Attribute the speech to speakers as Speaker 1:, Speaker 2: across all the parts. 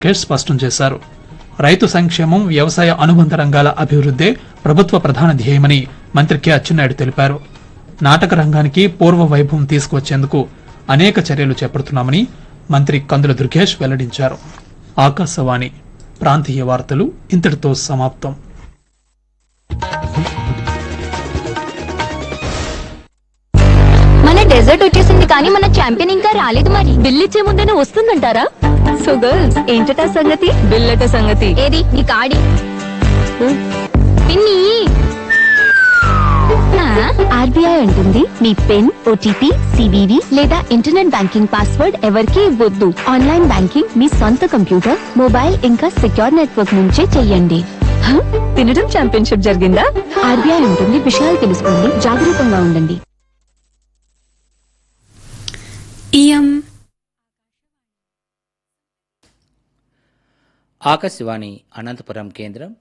Speaker 1: Kate స్పష్టం చేశారు రైతు సంక్షేమం వ్యవసాయ అనుబంధ రంగాల అభివృద్దే ప్రభుత్వ ప్రధాన ధ్యేయమని మంత్రి కె అచ్చెన్నాయుడు తెలిపారు నాటక రంగానికి పూర్వ వైభవం తీసుకువచ్చేందుకు అనేక చర్యలు చేపడుతున్నామని మంత్రి కందుల దుర్గేష్ వెల్లడించారు ఆకాశవాణి ప్రాంతీయ వార్తలు ఇంతటితో సమాప్తం
Speaker 2: మన డెజర్ట్ వచ్చేసింది కానీ మన ఛాంపియన్ ఇంకా రాలేదు మరి బిల్ ఇచ్చే ముందేనే వస్తుందంటారా సో గర్ల్స్ ఏంటట సంగతి బిల్లట సంగతి ఏది నీ కాడి పిన్ని ఆర్బీఐ అంటుంది మీ పిన్ ఓటీపీ సివివి లేదా ఇంటర్నెట్ బ్యాంకింగ్ పాస్వర్డ్ ఎవరికీ ఇవ్వద్దు ఆన్లైన్ బ్యాంకింగ్ మీ సొంత కంప్యూటర్ మొబైల్ ఇంకా సెక్యూర్ నెట్వర్క్ నుంచే చెయ్యండి హ? తినడం ఛాంపియన్షిప్ జరిగిందా ఆర్బీఐ ఉంటుంది విషయాలు తెలుసుకోండి జాగరూకంగా ఉండండి
Speaker 3: ఇయం
Speaker 4: ఆకాశవాణి అనంతపురం కేంద్రం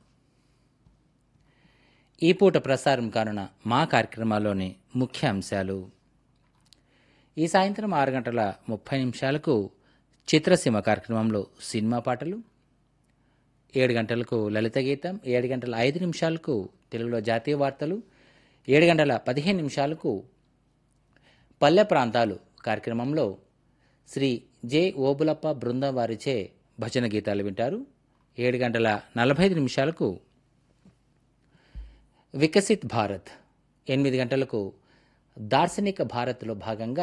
Speaker 4: ఈ పూట ప్రసారం కానున్న మా కార్యక్రమాల్లోని ముఖ్య అంశాలు ఈ సాయంత్రం ఆరు గంటల ముప్పై నిమిషాలకు చిత్రసీమ కార్యక్రమంలో సినిమా పాటలు ఏడు గంటలకు లలిత గీతం ఏడు గంటల ఐదు నిమిషాలకు తెలుగులో జాతీయ వార్తలు ఏడు గంటల పదిహేను నిమిషాలకు పల్లె ప్రాంతాలు కార్యక్రమంలో శ్రీ జె ఓబులప్ప బృందం వారిచే భజన గీతాలు వింటారు ఏడు గంటల నలభై ఐదు నిమిషాలకు వికసిత్ భారత్ ఎనిమిది గంటలకు దార్శనిక భారత్లో భాగంగా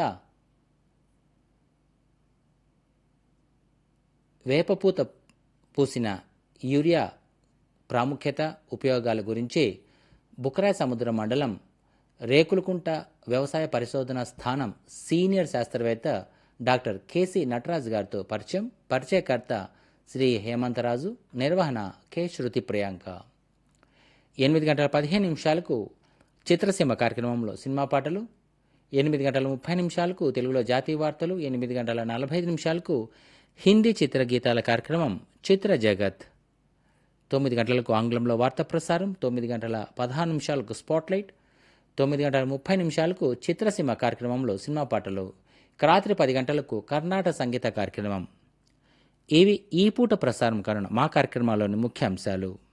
Speaker 4: వేపపూత పూసిన యూరియా ప్రాముఖ్యత ఉపయోగాల గురించి బుక్రాయ సముద్ర మండలం రేకులకుంట వ్యవసాయ పరిశోధన స్థానం సీనియర్ శాస్త్రవేత్త డాక్టర్ కేసి నటరాజ్ గారితో పరిచయం పరిచయకర్త శ్రీ హేమంతరాజు నిర్వహణ కె శృతి ప్రియాంక ఎనిమిది గంటల పదిహేను నిమిషాలకు చిత్రసీమ కార్యక్రమంలో సినిమా పాటలు ఎనిమిది గంటల ముప్పై నిమిషాలకు తెలుగులో జాతీయ వార్తలు ఎనిమిది గంటల నలభై ఐదు నిమిషాలకు హిందీ చిత్ర గీతాల కార్యక్రమం చిత్ర జగత్ తొమ్మిది గంటలకు ఆంగ్లంలో వార్తా ప్రసారం తొమ్మిది గంటల పదహారు నిమిషాలకు స్పాట్లైట్ తొమ్మిది గంటల ముప్పై నిమిషాలకు చిత్రసీమ కార్యక్రమంలో సినిమా పాటలు ఇక రాత్రి పది గంటలకు కర్ణాటక సంగీత కార్యక్రమం ఇవి ఈ పూట ప్రసారం కానున్న మా కార్యక్రమాల్లోని ముఖ్య అంశాలు